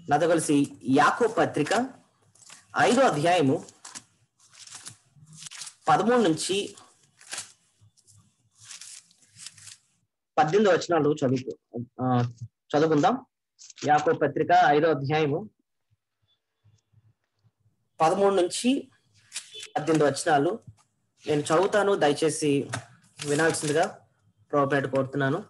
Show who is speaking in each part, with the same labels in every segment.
Speaker 1: నాతో కలిసి యాకో పత్రిక ఐదో అధ్యాయము పదమూడు నుంచి పద్దెనిమిది వచనాలు చదువు ఆ, చదువుకుందాం యాకో పత్రిక ఐదో అధ్యాయము పదమూడు నుంచి పద్దెనిమిది వచనాలు నేను చదువుతాను దయచేసి వినాల్సిందిగా ప్రోపేట కోరుతున్నాను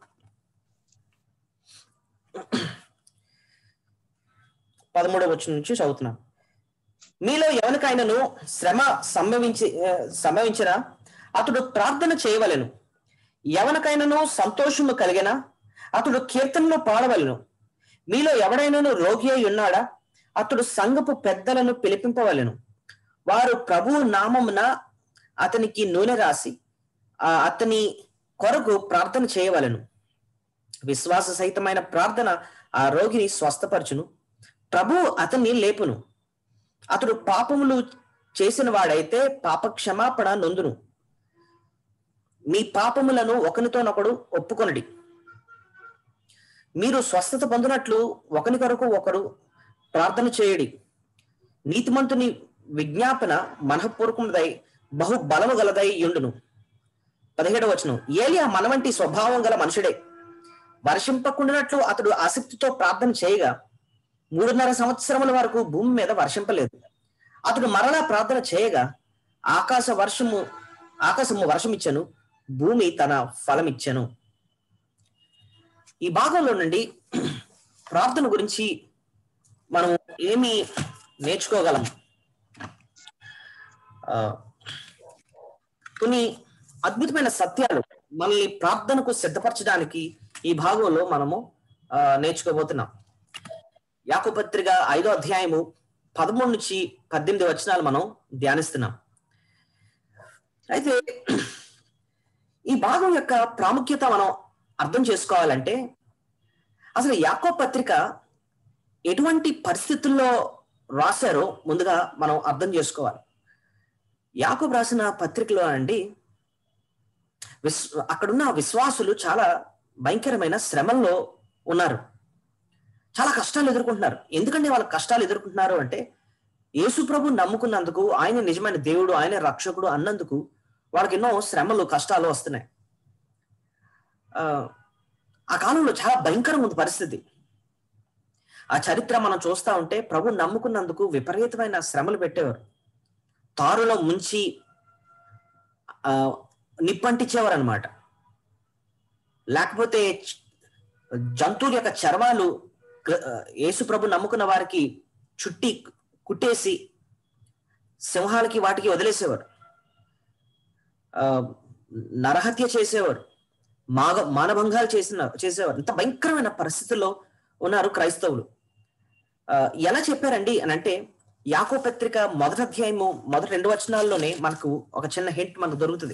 Speaker 1: పదమూడవ వచ్చిన నుంచి చదువుతున్నాను మీలో ఎవరికైనాను శ్రమ సంభవించి ఆ, సంభవించినా అతడు ప్రార్థన చేయవలెను ఎవరికైనాను సంతోషము కలిగిన అతడు కీర్తనలు పాడవలెను మీలో ఎవడైనాను రోగి అయి ఉన్నాడా అతడు సంఘపు పెద్దలను పిలిపింపవలెను వారు ప్రభువు నామమున అతనికి నూనె రాసి ఆ అతని కొరకు ప్రార్థన చేయవలెను విశ్వాస సహితమైన ప్రార్థన ఆ రోగిని స్వస్థపరచును ప్రభు అతన్ని లేపును అతడు పాపములు చేసిన వాడైతే పాప క్షమాపణ నొందును మీ పాపములను ఒకనితోనొకడు ఒప్పుకొనడి మీరు స్వస్థత పొందినట్లు ఒకని కొరకు ఒకరు ప్రార్థన చేయడి నీతిమంతుని విజ్ఞాపన మనఃపూర్వకముదై బహు బలము గలదై యుండును పదిహేడవ వచనం ఏలియా మన వంటి స్వభావం గల మనుషుడే వర్షింపకుండానట్లు అతడు ఆసక్తితో ప్రార్థన చేయగా మూడున్నర సంవత్సరముల వరకు భూమి మీద వర్షింపలేదు అతడు మరలా ప్రార్థన చేయగా ఆకాశ వర్షము ఆకాశము వర్షం ఇచ్చను భూమి తన ఫలం ఇచ్చను ఈ భాగంలో నుండి ప్రార్థన గురించి మనం ఏమి నేర్చుకోగలం ఆ, కొన్ని అద్భుతమైన సత్యాలు మనల్ని ప్రార్థనకు సిద్ధపరచడానికి ఈ భాగంలో మనము ఆ, నేర్చుకోబోతున్నాం యాకో పత్రిక ఐదో అధ్యాయము పదమూడు నుంచి పద్దెనిమిది వచనాలు మనం ధ్యానిస్తున్నాం అయితే ఈ భాగం యొక్క ప్రాముఖ్యత మనం అర్థం చేసుకోవాలంటే అసలు యాకో పత్రిక ఎటువంటి పరిస్థితుల్లో రాశారో ముందుగా మనం అర్థం చేసుకోవాలి యాకోబు రాసిన పత్రికలో అండి విస్ అక్కడున్న విశ్వాసులు చాలా భయంకరమైన శ్రమల్లో ఉన్నారు చాలా కష్టాలు ఎదుర్కొంటున్నారు ఎందుకంటే వాళ్ళ కష్టాలు ఎదుర్కొంటున్నారు అంటే యేసు ప్రభు నమ్ముకున్నందుకు ఆయన నిజమైన దేవుడు ఆయన రక్షకుడు అన్నందుకు వాళ్ళకి ఎన్నో శ్రమలు కష్టాలు వస్తున్నాయి ఆ, ఆ కాలంలో చాలా భయంకరంగా ఉంది పరిస్థితి ఆ చరిత్ర మనం చూస్తా ఉంటే ప్రభు నమ్ముకున్నందుకు విపరీతమైన శ్రమలు పెట్టేవారు తారులో ముంచి ఆ, నిప్పంటించేవారు అనమాట లేకపోతే చ- జంతువుల యొక్క చర్మాలు క్ర- ఆ, యేసు ప్రభు నమ్ముకున్న వారికి చుట్టి కుట్టేసి సింహాలకి వాటికి వదిలేసేవారు ఆ, నరహత్య చేసేవారు మాగ మానభంగాలు చేసిన చేసేవారు ఇంత భయంకరమైన పరిస్థితుల్లో ఉన్నారు క్రైస్తవులు ఆ, ఎలా చెప్పారండి అని అంటే యాకో పత్రిక మొదటి అధ్యాయము మొదటి రెండు వచనాల్లోనే మనకు ఒక చిన్న హింట్ మనకు దొరుకుతుంది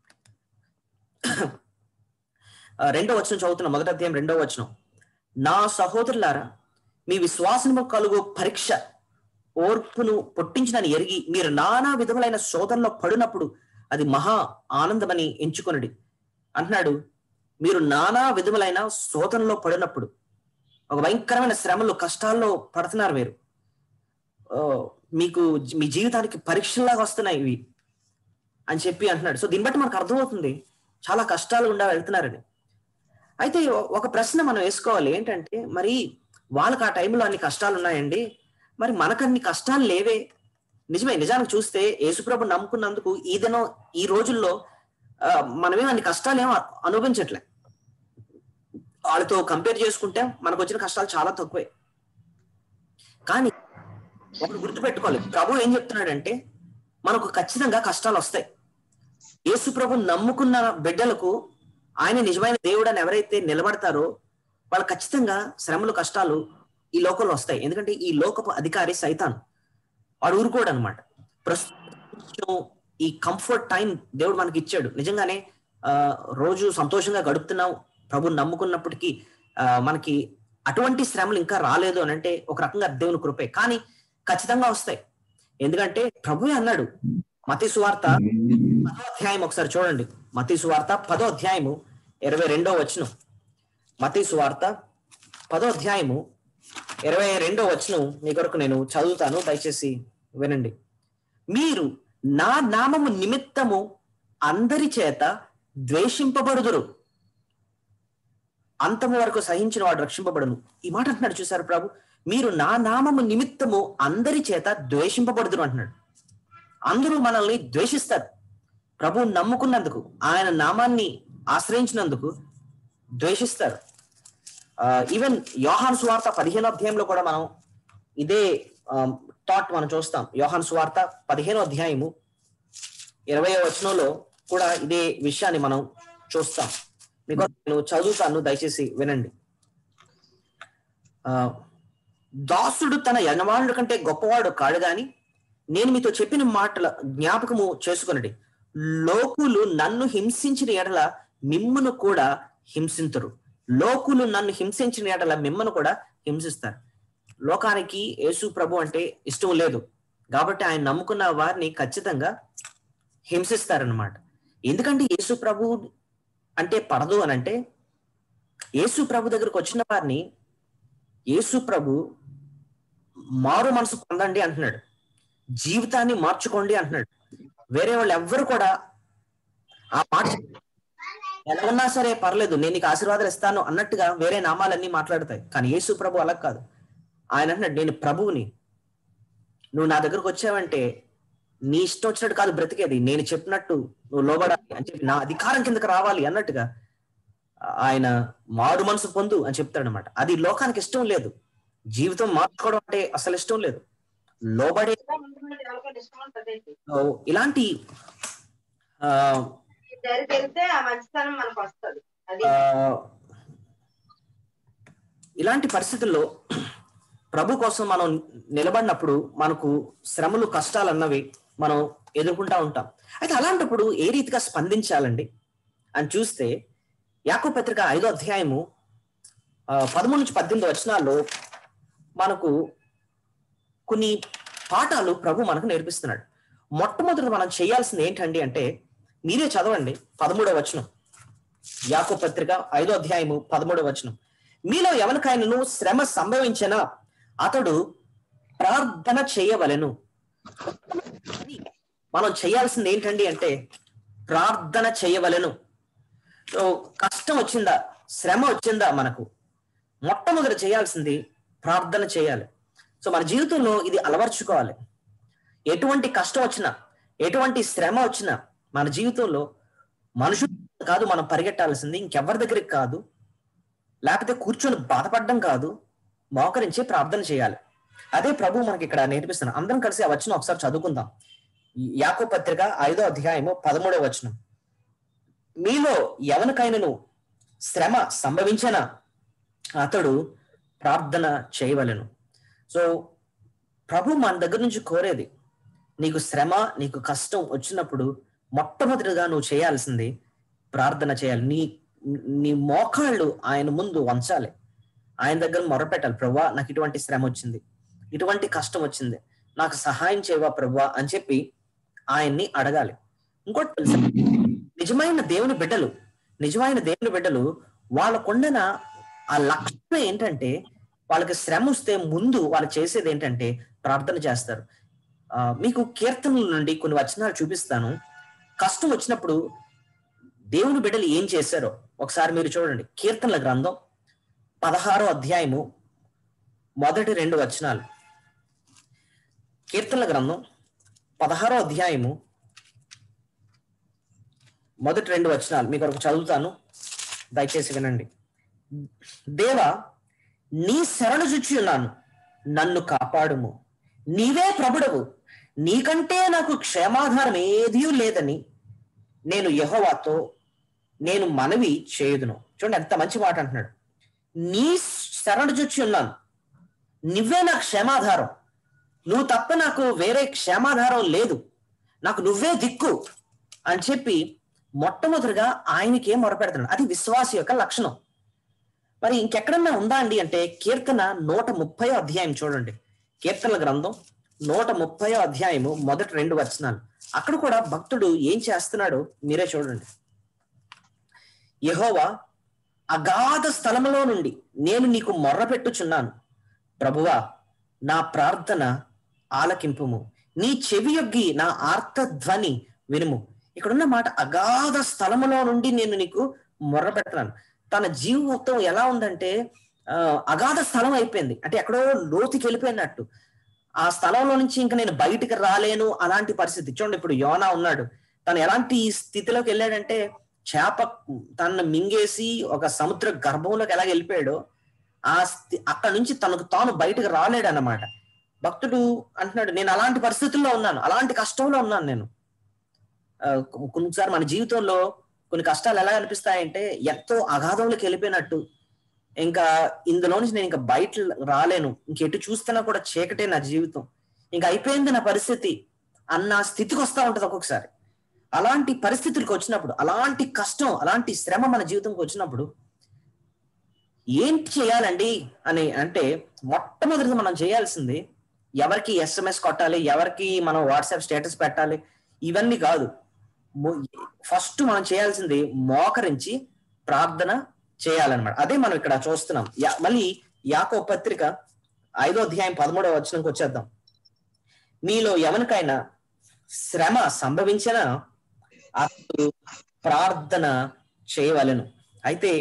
Speaker 1: ఆ, రెండో వచనం చదువుతున్న మొదటి అధ్యాయం రెండో వచనం నా సహోదరులారా మీ విశ్వాసము కలుగు పరీక్ష ఓర్పును పుట్టించినని ఎరిగి మీరు నానా విధములైన శోధనలో పడినప్పుడు అది మహా ఆనందమని ఎంచుకొనడి అంటున్నాడు మీరు నానా విధములైన శోధనలో పడినప్పుడు ఒక భయంకరమైన శ్రమలు కష్టాల్లో పడుతున్నారు మీరు ఓ, మీకు జీ- మీ జీవితానికి పరీక్షల్లాగా వస్తున్నాయి ఇవి అని చెప్పి అంటున్నాడు సో దీన్ని బట్టి మనకు అర్థమవుతుంది చాలా కష్టాలు ఉండా వెళ్తున్నారని అయితే ఒ- ఒక ప్రశ్న మనం వేసుకోవాలి ఏంటంటే మరి వాళ్ళకి ఆ టైంలో అన్ని కష్టాలు ఉన్నాయండి మరి మనకు అన్ని కష్టాలు లేవే నిజమే నిజానికి చూస్తే యేసుప్రభు నమ్ముకున్నందుకు ఈ దినం ఈ రోజుల్లో ఆ, మనమేం అన్ని కష్టాలు ఏమో అనుభవించట్లే వాళ్ళతో కంపేర్ చేసుకుంటే మనకు వచ్చిన కష్టాలు చాలా తక్కువే కానీ ఒకటి గుర్తుపెట్టుకోవాలి ప్రభు ఏం చెప్తున్నాడంటే మనకు ఖచ్చితంగా కష్టాలు వస్తాయి యేసు ప్రభు నమ్ముకున్న బిడ్డలకు ఆయన నిజమైన దేవుడు అని ఎవరైతే నిలబడతారో వాళ్ళు ఖచ్చితంగా శ్రమలు కష్టాలు ఈ లోకంలో వస్తాయి ఎందుకంటే ఈ లోకపు అధికారి సైతాన్ వాడు ఊరుకోడు అనమాట ప్రస్తుతం ఈ కంఫర్ట్ టైం దేవుడు మనకి ఇచ్చాడు నిజంగానే ఆ రోజు సంతోషంగా గడుపుతున్నాం ప్రభు నమ్ముకున్నప్పటికీ ఆ, మనకి అటువంటి శ్రమలు ఇంకా రాలేదు అని అంటే ఒక రకంగా దేవుని కృపే కానీ ఖచ్చితంగా వస్తాయి ఎందుకంటే ప్రభువే అన్నాడు మతి సువార్త పదో అధ్యాయం ఒకసారి చూడండి మతి సువార్త పదో అధ్యాయము ఇరవై రెండో వచనం మతి సువార్త పదో అధ్యాయము ఇరవై రెండో వచనం మీ కొరకు నేను చదువుతాను దయచేసి వినండి మీరు నా నామము నిమిత్తము అందరి చేత ద్వేషింపబడుదురు అంతము వరకు సహించిన వాడు రక్షింపబడును ఈ మాట అంటున్నాడు చూసారు ప్రభు మీరు నా నామము నిమిత్తము అందరి చేత ద్వేషింపబడుదురు అంటున్నాడు అందరూ మనల్ని ద్వేషిస్తారు ప్రభు నమ్ముకున్నందుకు ఆయన నామాన్ని ఆశ్రయించినందుకు ద్వేషిస్తారు ఈవెన్ యోహాన్ సువార్త పదిహేనో అధ్యాయంలో కూడా మనం ఇదే థాట్ మనం చూస్తాం యోహాన్ సువార్త పదిహేనో అధ్యాయము ఇరవై వచనంలో కూడా ఇదే విషయాన్ని మనం చూస్తాం మీకు నేను చదువుతాను దయచేసి వినండి ఆ దాసుడు తన యజమానుడి కంటే గొప్పవాడు కాడు గాని నేను మీతో చెప్పిన మాటల జ్ఞాపకము చేసుకునండి లోకులు నన్ను హింసించిన ఎడల మిమ్మును కూడా హింసించరు లోకులు నన్ను హింసించిన ఎడల మిమ్మను కూడా హింసిస్తారు లోకానికి యేసు ప్రభు అంటే ఇష్టం లేదు కాబట్టి ఆయన నమ్ముకున్న వారిని ఖచ్చితంగా హింసిస్తారనమాట ఎందుకంటే యేసు ప్రభు అంటే పడదు అని అంటే యేసు ప్రభు దగ్గరకు వచ్చిన వారిని యేసు ప్రభు మారు మనసు పొందండి అంటున్నాడు జీవితాన్ని మార్చుకోండి అంటున్నాడు వేరే వాళ్ళు ఎవ్వరు కూడా ఆ మాట ఎలా ఉన్నా సరే పర్లేదు నేను నీకు ఆశీర్వాదాలు ఇస్తాను అన్నట్టుగా వేరే నామాలన్నీ మాట్లాడతాయి కానీ యేసు ప్రభు అలా కాదు ఆయన అంటున్నాడు నేను ప్రభువుని నువ్వు నా దగ్గరకు వచ్చావంటే నీ ఇష్టం వచ్చినట్టు కాదు బ్రతికేది నేను చెప్పినట్టు నువ్వు లోబడాలి అని చెప్పి నా అధికారం కిందకి రావాలి అన్నట్టుగా ఆయన మారు మనసు పొందు అని చెప్తాడు అనమాట అది లోకానికి ఇష్టం లేదు జీవితం మార్చుకోవడం అంటే అసలు ఇష్టం లేదు లోబడే ఇలాంటి ఆ
Speaker 2: వెళ్తే ఆ మంచితనం మనకు వస్తుంది అది
Speaker 1: ఇలాంటి పరిస్థితుల్లో ప్రభు కోసం మనం నిలబడినప్పుడు మనకు శ్రమలు కష్టాలు అన్నవి మనం ఎదుర్కొంటా ఉంటాం అయితే అలాంటప్పుడు ఏ రీతిగా స్పందించాలండి అని చూస్తే యాకో పత్రిక ఐదో అధ్యాయము పదమూడు నుంచి పద్దెనిమిది వచనాల్లో మనకు కొన్ని పాఠాలు ప్రభు మనకు నేర్పిస్తున్నాడు మొట్టమొదటి మనం చేయాల్సింది ఏంటండి అంటే మీరే చదవండి పదమూడవ వచనం యాకో పత్రిక ఐదో అధ్యాయము పదమూడవ వచనం మీలో ఎవరికైనాను శ్రమ సంభవించినా అతడు ప్రార్థన చేయవలెను మనం చేయాల్సింది ఏంటండి అంటే ప్రార్థన చేయవలెను సో కష్టం వచ్చిందా శ్రమ వచ్చిందా మనకు మొట్టమొదటి చేయాల్సింది ప్రార్థన చేయాలి సో మన జీవితంలో ఇది అలవర్చుకోవాలి ఎటువంటి కష్టం వచ్చినా ఎటువంటి శ్రమ వచ్చినా మన జీవితంలో మనుషులు కాదు మనం పరిగెట్టాల్సింది ఇంకెవరి దగ్గరికి కాదు లేకపోతే కూర్చొని బాధపడడం కాదు మోకరించి ప్రార్థన చేయాలి అదే ప్రభు మనకి ఇక్కడ నేర్పిస్తున్నాం అందరం కలిసి ఆ వచనం ఒకసారి చదువుకుందాం యాకో పత్రిక ఐదో అధ్యాయము పదమూడో వచనం మీలో ఎవరికైనాను శ్రమ సంభవించిన అతడు ప్రార్థన చేయవలను సో ప్రభు మన దగ్గర నుంచి కోరేది నీకు శ్రమ నీకు కష్టం వచ్చినప్పుడు మొట్టమొదటిగా నువ్వు చేయాల్సింది ప్రార్థన చేయాలి నీ నీ మోకాళ్ళు ఆయన ముందు వంచాలి ఆయన దగ్గర మొరపెట్టాలి ప్రభా నాకు ఇటువంటి శ్రమ వచ్చింది ఇటువంటి కష్టం వచ్చింది నాకు సహాయం చేయవా ప్రభా అని చెప్పి ఆయన్ని అడగాలి ఇంకోటి తెలుసా నిజమైన దేవుని బిడ్డలు నిజమైన దేవుని బిడ్డలు వాళ్ళకుండన ఆ లక్ష్యం ఏంటంటే వాళ్ళకి శ్రమ వస్తే ముందు వాళ్ళు చేసేది ఏంటంటే ప్రార్థన చేస్తారు ఆ మీకు కీర్తనల నుండి కొన్ని వచనాలు చూపిస్తాను కష్టం వచ్చినప్పుడు దేవుని బిడ్డలు ఏం చేశారో ఒకసారి మీరు చూడండి కీర్తనల గ్రంథం పదహారో అధ్యాయము మొదటి రెండు వచనాలు కీర్తనల గ్రంథం పదహారో అధ్యాయము మొదటి రెండు వచనాలు మీకు ఒక చదువుతాను దయచేసి వినండి దేవా నీ శరణు చుచ్చి ఉన్నాను నన్ను కాపాడుము నీవే ప్రభుడవు నీకంటే నాకు క్షేమాధారం ఏదీ లేదని నేను యహోవాతో నేను మనవి చేయుదును చూడండి ఎంత మంచి మాట అంటున్నాడు నీ శరణు చుచ్చి ఉన్నాను నువ్వే నాకు క్షేమాధారం నువ్వు తప్ప నాకు వేరే క్షేమాధారం లేదు నాకు నువ్వే దిక్కు అని చెప్పి మొట్టమొదటిగా ఆయనకి ఏం మొరపెడుతున్నాడు అది విశ్వాస యొక్క లక్షణం మరి ఇంకెక్కడన్నా ఉందా అండి అంటే కీర్తన నూట ముప్పై అధ్యాయం చూడండి కీర్తనల గ్రంథం నూట ముప్పై అధ్యాయము మొదటి రెండు వచనాలు అక్కడ కూడా భక్తుడు ఏం చేస్తున్నాడో మీరే చూడండి యహోవా అగాధ స్థలములో నుండి నేను నీకు మొర్ర పెట్టుచున్నాను ప్రభువా నా ప్రార్థన ఆలకింపుము నీ చెవి యొగ్గి నా ఆర్త ధ్వని వినుము ఇక్కడున్న మాట అగాధ స్థలములో నుండి నేను నీకు మొర్రపెడతాను తన జీవితం ఎలా ఉందంటే ఆ, అగాధ స్థలం అయిపోయింది అంటే ఎక్కడో లోతుకి వెళ్ళిపోయినట్టు ఆ స్థలంలో నుంచి ఇంకా నేను బయటికి రాలేను అలాంటి పరిస్థితి చూడండి ఇప్పుడు యోనా ఉన్నాడు తను ఎలాంటి స్థితిలోకి వెళ్ళాడంటే చేప తనను మింగేసి ఒక సముద్ర గర్భంలోకి ఎలా వెళ్ళిపోయాడో ఆ స్థి- అక్కడ నుంచి తనకు తాను బయటకు రాలేడు అన్నమాట భక్తుడు అంటున్నాడు నేను అలాంటి పరిస్థితుల్లో ఉన్నాను అలాంటి కష్టంలో ఉన్నాను నేను ఆ, కొ- కొన్నిసారి మన జీవితంలో కొన్ని కష్టాలు ఎలా అనిపిస్తాయంటే ఎంతో అగాధంలోకి వెళ్ళిపోయినట్టు ఇంకా ఇందులో నుంచి నేను ఇంకా బయట రాలేను ఇంకెటు చూస్తున్నా కూడా చీకటే నా జీవితం ఇంకా అయిపోయింది నా పరిస్థితి అన్న స్థితికి వస్తా ఉంటది ఒక్కొక్కసారి అలాంటి పరిస్థితులకు వచ్చినప్పుడు అలాంటి కష్టం అలాంటి శ్రమ మన జీవితంకి వచ్చినప్పుడు ఏంటి చేయాలండి అని అంటే మొట్టమొదటిగా మనం చేయాల్సింది ఎవరికి ఎస్ఎంఎస్ కొట్టాలి ఎవరికి మనం వాట్సాప్ స్టేటస్ పెట్టాలి ఇవన్నీ కాదు ఫస్ట్ మనం చేయాల్సింది మోకరించి ప్రార్థన చేయాలన్నమాట అదే మనం ఇక్కడ చూస్తున్నాం యా- మళ్ళీ యాకో పత్రిక ఐదో అధ్యాయం పదమూడవ వచనంకి వచ్చేద్దాం మీలో ఎవరికైనా శ్రమ సంభవించిన అతడు ప్రార్థన చేయవలెను అయితే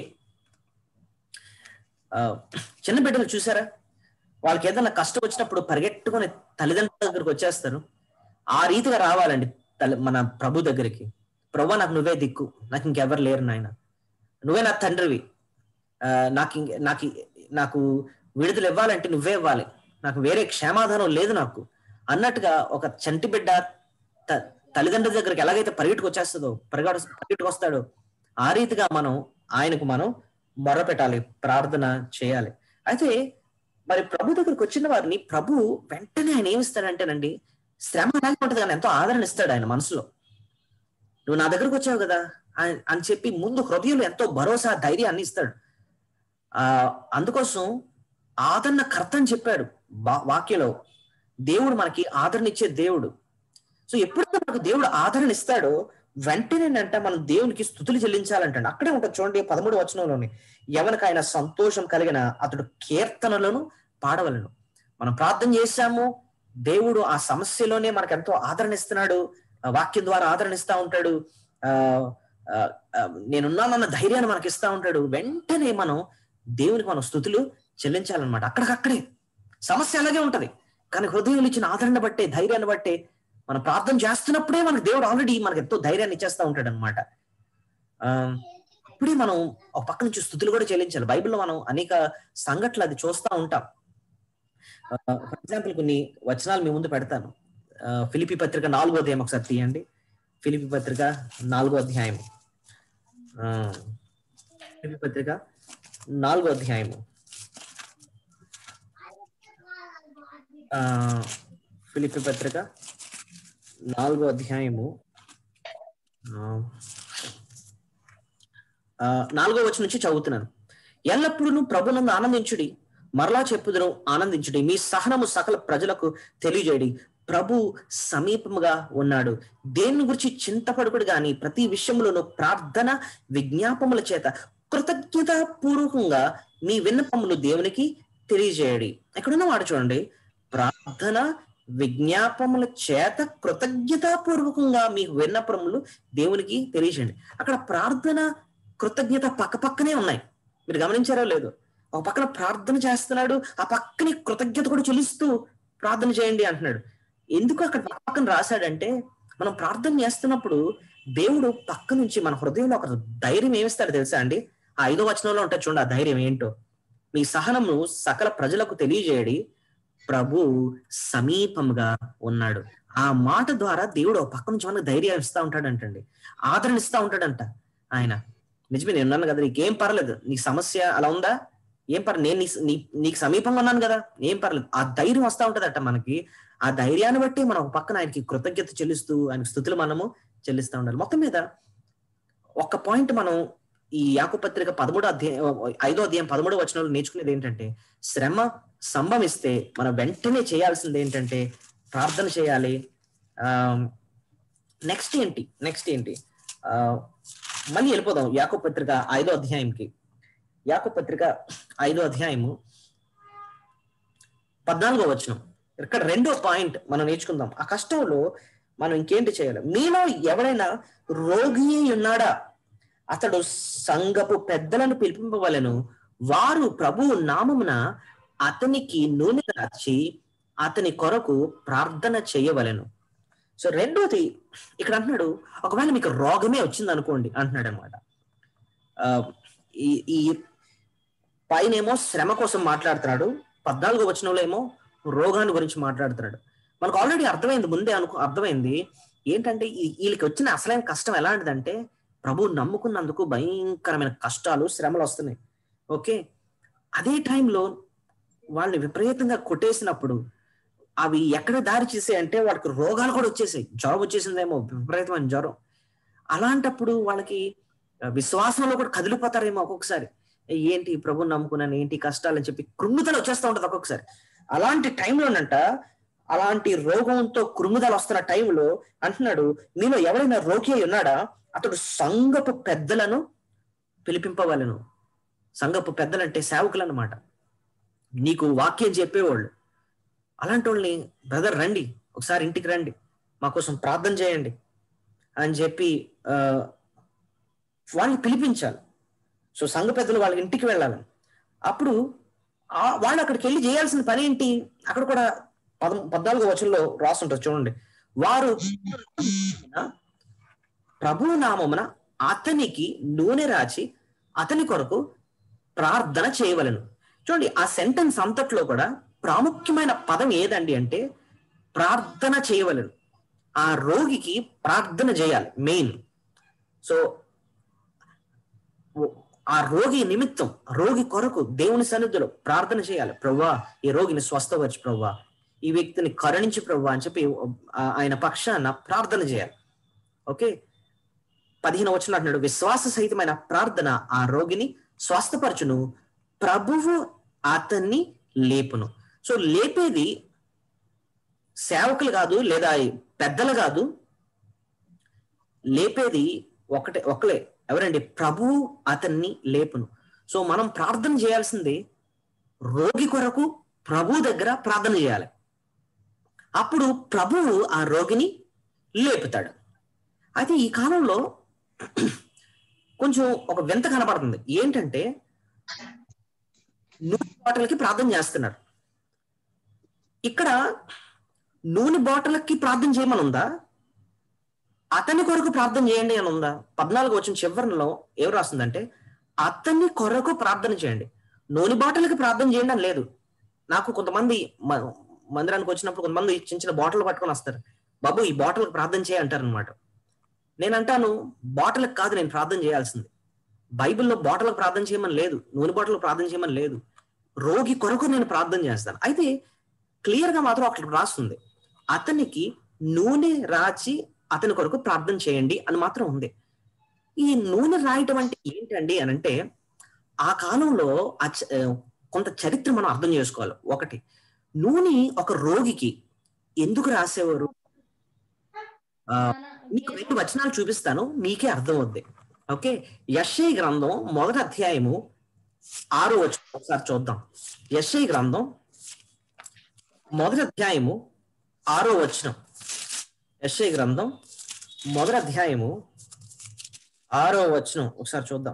Speaker 1: ఆ, చిన్న బిడ్డలు చూసారా వాళ్ళకి ఏదైనా కష్టం వచ్చినప్పుడు పరిగెట్టుకొని తల్లిదండ్రుల దగ్గరికి వచ్చేస్తారు ఆ రీతిగా రావాలండి తల్లి మన ప్రభు దగ్గరికి ప్రభు నాకు నువ్వే దిక్కు నాకు ఇంకెవరు లేరు నాయన నువ్వే నా తండ్రివి ఆ, నాకు ఇంక- నాకు నాకు విడుదల ఇవ్వాలంటే నువ్వే ఇవ్వాలి నాకు వేరే క్షేమాధానం లేదు నాకు అన్నట్టుగా ఒక చంటి బిడ్డ త- తల్లిదండ్రుల దగ్గరికి ఎలాగైతే పరిగెట్టుకు వచ్చేస్తుందో పరిగెడ పరిగెట్టుకు వస్తాడో ఆ రీతిగా మనం ఆయనకు మనం మొర పెట్టాలి ప్రార్థన చేయాలి అయితే మరి ప్రభు దగ్గరికి వచ్చిన వారిని ప్రభు వెంటనే ఆయన ఏమిస్తాడంటేనండి శ్రమ అలాగే ఉంటది కానీ ఎంతో ఆదరణ ఇస్తాడు ఆయన మనసులో నువ్వు నా దగ్గరకు వచ్చావు కదా అని- అని చెప్పి ముందు హృదయంలో ఎంతో భరోసా ధైర్యాన్ని ఇస్తాడు ఆ అందుకోసం ఆదరణ కర్త అని చెప్పాడు వా- వాక్యలో దేవుడు మనకి ఆదరణ ఇచ్చే దేవుడు సో ఎప్పుడైతే మనకు దేవుడు ఆదరణ ఇస్తాడో వెంటనేనంట మనం దేవునికి స్థుతులు చెల్లించాలంట అక్కడే ఉంటుంది చూడండి పదమూడు వచనంలోని ఎవరికైనా సంతోషం కలిగిన అతడు కీర్తనలను పాడవలను మనం ప్రార్థన చేశాము దేవుడు ఆ సమస్యలోనే మనకు ఎంతో ఆదరణ ఇస్తున్నాడు ఆ వాక్యం ద్వారా ఆదరణ ఇస్తా ఉంటాడు ఆ ఆ, ఆ, నేనున్నానన్న ధైర్యాన్ని మనకి ఇస్తా ఉంటాడు వెంటనే మనం దేవునికి మనం స్థుతులు చెల్లించాలన్నమాట అక్కడికక్కడే సమస్య అలాగే ఉంటది కానీ హృదయంలో ఇచ్చిన ఆదరణ బట్టే ధైర్యాన్ని బట్టే మనం ప్రార్థన చేస్తున్నప్పుడే మనకు దేవుడు ఆల్రెడీ మనకు ఎంతో ధైర్యాన్ని ఇచ్చేస్తా ఉంటాడు అనమాట అప్పుడే మనం ఒక పక్క నుంచి స్థుతులు కూడా చెల్లించాలి బైబిల్లో మనం అనేక సంఘటనలు అది చూస్తా ఉంటాం ఫర్ ఎగ్జాంపుల్ కొన్ని వచనాలు మీ ముందు పెడతాను ఆ, ఫిలిపి పత్రిక నాలుగో అధ్యాయం ఒకసారి తీయండి ఫిలిపి పత్రిక నాలుగో అధ్యాయం ఆ, ఫిలిపి పత్రిక నాలుగో అధ్యాయము ఆ, ఫిలిపి పత్రిక నాలుగో అధ్యాయము ఆ, ఆ, నాలుగో వచ్చి నుంచి చదువుతున్నాను ఎల్లప్పుడూ ప్రభునందు ఆనందించుడి మరలా చెప్పుదును ఆనందించుడి మీ సహనము సకల ప్రజలకు తెలియజేయడి ప్రభు సమీపముగా ఉన్నాడు దేని గురించి చింతపడుకుడు గాని ప్రతి విషయంలోనూ ప్రార్థన విజ్ఞాపముల చేత కృతజ్ఞత పూర్వకంగా మీ విన్నపములు దేవునికి తెలియజేయడి ఎక్కడున్న మాట చూడండి ప్రార్థన విజ్ఞాపముల చేత కృతజ్ఞతాపూర్వకంగా మీ విన్నపములు దేవునికి తెలియజేయండి అక్కడ ప్రార్థన కృతజ్ఞత పక్క పక్కనే ఉన్నాయి మీరు గమనించారో లేదో ఒక పక్కన ప్రార్థన చేస్తున్నాడు ఆ పక్కనే కృతజ్ఞత కూడా చెల్లిస్తూ ప్రార్థన చేయండి అంటున్నాడు ఎందుకు అక్కడ పక్క పక్కన రాశాడంటే మనం ప్రార్థన చేస్తున్నప్పుడు దేవుడు పక్క నుంచి మన హృదయంలో ఒక ధైర్యం ఏమిస్తాడు తెలుసా అండి ఆ ఐదో వచనంలో ఉంటుంది చూడండి ఆ ధైర్యం ఏంటో మీ సహనము సకల ప్రజలకు తెలియజేయడి ప్రభు సమీపంగా ఉన్నాడు ఆ మాట ద్వారా దేవుడు ఒక పక్క నుంచి మనకు ధైర్యం ఇస్తా ఉంటాడంటండి ఆదరణ ఇస్తా ఉంటాడంట ఆయన నిజమే నేను ఉన్నాను కదా నీకేం పర్లేదు నీ సమస్య అలా ఉందా ఏం పర్లేదు నేను నీ- నీ నీకు సమీపంగా ఉన్నాను కదా ఏం పర్లేదు ఆ ధైర్యం వస్తా ఉంటదట మనకి ఆ ధైర్యాన్ని బట్టి మనం ఒక పక్కన ఆయనకి కృతజ్ఞత చెల్లిస్తూ ఆయన స్థుతులు మనము చెల్లిస్తూ ఉండాలి మొత్తం మీద ఒక్క పాయింట్ మనం ఈ యాకుపత్రిక పదమూడో అధ్యాయం ఐదో అధ్యాయం పదమూడో వచనంలో నేర్చుకునేది ఏంటంటే శ్రమ సంభవిస్తే మనం వెంటనే చేయాల్సింది ఏంటంటే ప్రార్థన చేయాలి ఆ నెక్స్ట్ ఏంటి నెక్స్ట్ ఏంటి ఆ మళ్ళీ వెళ్ళిపోదాం యాకో పత్రిక ఐదో అధ్యాయంకి యాకో పత్రిక ఐదో అధ్యాయము పద్నాలుగో వచనం ఇక్కడ రెండో పాయింట్ మనం నేర్చుకుందాం ఆ కష్టంలో మనం ఇంకేంటి చేయాలి మీలో ఎవడైనా రోగి అయి ఉన్నాడా అతడు సంఘపు పెద్దలను పిలిపింపవలను వారు ప్రభువు నామమున అతనికి నూనె రాచి అతని కొరకు ప్రార్థన చేయవలెను సో రెండోది ఇక్కడ అంటున్నాడు ఒకవేళ మీకు రోగమే వచ్చింది అనుకోండి అంటున్నాడు అనమాట ఈ ఈ పైనేమో శ్రమ కోసం మాట్లాడుతున్నాడు పద్నాలుగో వచనంలో ఏమో రోగాన్ని గురించి మాట్లాడుతున్నాడు మనకు ఆల్రెడీ అర్థమైంది ముందే అనుకో అర్థమైంది ఏంటంటే ఈ- వీళ్ళకి వచ్చిన అసలైన కష్టం ఎలాంటిదంటే ప్రభు నమ్ముకున్నందుకు భయంకరమైన కష్టాలు శ్రమలు వస్తున్నాయి ఓకే అదే టైంలో వాళ్ళని విపరీతంగా కొట్టేసినప్పుడు అవి ఎక్కడ దారి చేసాయి అంటే వాళ్ళకి రోగాలు కూడా వచ్చేసాయి జ్వరం వచ్చేసిందేమో విపరీతమైన జ్వరం అలాంటప్పుడు వాళ్ళకి ఆ, విశ్వాసంలో కూడా కదిలిపోతారేమో ఒక్కొక్కసారి ఏంటి ప్రభు నమ్ముకున్నాను ఏంటి కష్టాలు అని చెప్పి కృంగుదల వచ్చేస్తూ ఉంటది ఒక్కొక్కసారి అలాంటి టైంలోనంట అలాంటి రోగంతో కృంగుదల వస్తున్న టైంలో అంటున్నాడు మీలో ఎవరైనా రోగి అయి ఉన్నాడా అతడు సంఘపు పెద్దలను పిలిపింపవలను సంఘపు పెద్దలంటే సేవకులు అన్నమాట నీకు వాక్యం చెప్పేవాళ్ళు అలాంటి వాళ్ళని బ్రదర్ రండి ఒకసారి ఇంటికి రండి మా కోసం ప్రార్థన చేయండి అని చెప్పి ఆ, వాళ్ళని పిలిపించాలి సో సంఘ పెద్దలు వాళ్ళ ఇంటికి వెళ్ళాలి అప్పుడు ఆ వాళ్ళు అక్కడికి వెళ్ళి చేయాల్సిన పని ఏంటి అక్కడ కూడా పద పద్నాలుగో వచనంలో రాస్తుంటారు చూడండి వారు ప్రభు నామమున అతనికి నూనె రాచి అతని కొరకు ప్రార్థన చేయవలను చూడండి ఆ సెంటెన్స్ అంతట్లో కూడా ప్రాముఖ్యమైన పదం ఏదండి అంటే ప్రార్థన చేయవలను ఆ రోగికి ప్రార్థన చేయాలి మెయిన్ సో ఓ- ఆ రోగి నిమిత్తం రోగి కొరకు దేవుని సన్నిధిలో ప్రార్థన చేయాలి ప్రవ్వా ఈ రోగిని స్వస్థవచ్చు ప్రవ్వా ఈ వ్యక్తిని కరుణించి ప్రవ్వా అని చెప్పి ఆ- ఆయన పక్షాన ప్రార్థన చేయాలి ఓకే పదిహేను వచ్చిన అంటున్నాడు విశ్వాస సహితమైన ప్రార్థన ఆ రోగిని స్వస్థపరచును ప్రభువు అతన్ని లేపును సో లేపేది సేవకులు కాదు లేదా పెద్దలు కాదు లేపేది ఒకటే ఒకలే ఎవరండి ప్రభువు అతన్ని లేపును సో మనం ప్రార్థన చేయాల్సింది రోగి కొరకు ప్రభు దగ్గర ప్రార్థన చేయాలి అప్పుడు ప్రభువు ఆ రోగిని లేపుతాడు అయితే ఈ కాలంలో కొంచెం ఒక వింత కనబడుతుంది ఏంటంటే నూనె బాటలకి ప్రార్థన చేస్తున్నారు ఇక్కడ నూనె బాటలకి ప్రార్థన చేయమని ఉందా అతని కొరకు ప్రార్థన చేయండి అని ఉందా పద్నాలుగు వచ్చిన చివరిలో ఏం రాస్తుందంటే అతని కొరకు ప్రార్థన చేయండి నూనె బాటలకి ప్రార్థన చేయండి అని లేదు నాకు కొంతమంది మ- మందిరానికి వచ్చినప్పుడు కొంతమంది చిన్న చిన్న బాటిల్ పట్టుకొని వస్తారు బాబు ఈ బాటిల్కి ప్రార్థన చేయ అంటారు అనమాట నేను అంటాను బాటిల్కి కాదు నేను ప్రార్థన చేయాల్సింది బైబిల్లో బాటిల్కి ప్రార్థన చేయమని లేదు నూనె బాటిల్ ప్రార్థన చేయమని లేదు రోగి కొరకు నేను ప్రార్థన చేస్తాను అయితే క్లియర్ గా మాత్రం అక్కడ రాస్తుంది అతనికి నూనె రాచి అతని కొరకు ప్రార్థన చేయండి అని మాత్రం ఉంది ఈ నూనె రాయటం అంటే ఏంటండి అని అంటే ఆ కాలంలో ఆ చ- ఆ, కొంత చరిత్ర మనం అర్థం చేసుకోవాలి ఒకటి నూనె ఒక రోగికి ఎందుకు రాసేవారు ఆ, మీకు రెండు వచనాలు చూపిస్తాను మీకే అర్థం అవుద్ది ఓకే యశ్ఐ గ్రంథం మొదటి అధ్యాయము ఆరో వచనం ఒకసారి చూద్దాం యశ్ఐ గ్రంథం మొదటి అధ్యాయము ఆరో వచనం యశ్ఐ గ్రంథం మొదటి అధ్యాయము ఆరో వచనం ఒకసారి చూద్దాం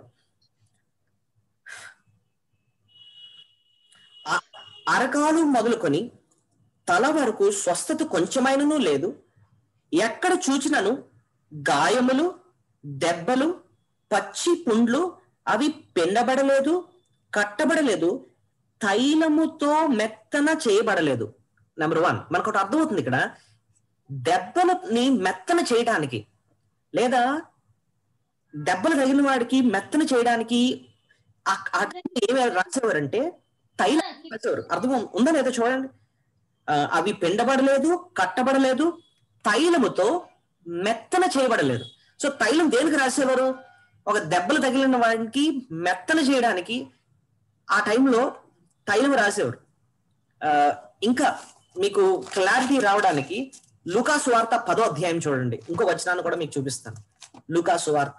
Speaker 1: అ- అరకాలు మొదలుకొని తల వరకు స్వస్థత కొంచెమైనను లేదు ఎక్కడ చూచినను గాయములు దెబ్బలు పచ్చి పుండ్లు అవి పిండబడలేదు కట్టబడలేదు తైలముతో మెత్తన చేయబడలేదు నెంబర్ వన్ మనకు ఒకటి అర్థమవుతుంది ఇక్కడ దెబ్బలని మెత్తన చేయడానికి లేదా దెబ్బలు తగిలిన వాడికి మెత్తన చేయడానికి ఆ- ఆ టైంలో ఏమి రాసేవారంటే తైలం రాసేవారు అర్థం ఉందా లేదా చూడండి ఆ, అవి పిండబడలేదు కట్టబడలేదు తైలముతో మెత్తన చేయబడలేదు సో తైలం దేనికి రాసేవారు ఒక దెబ్బలు తగిలిన వాడికి మెత్తన చేయడానికి ఆ టైంలో తైలం రాసేవారు ఆ, ఇంకా మీకు క్లారిటీ రావడానికి లూకాసు వార్త పదో అధ్యాయం చూడండి ఇంకో వచనాన్ని కూడా మీకు చూపిస్తాను లూకాసు వార్త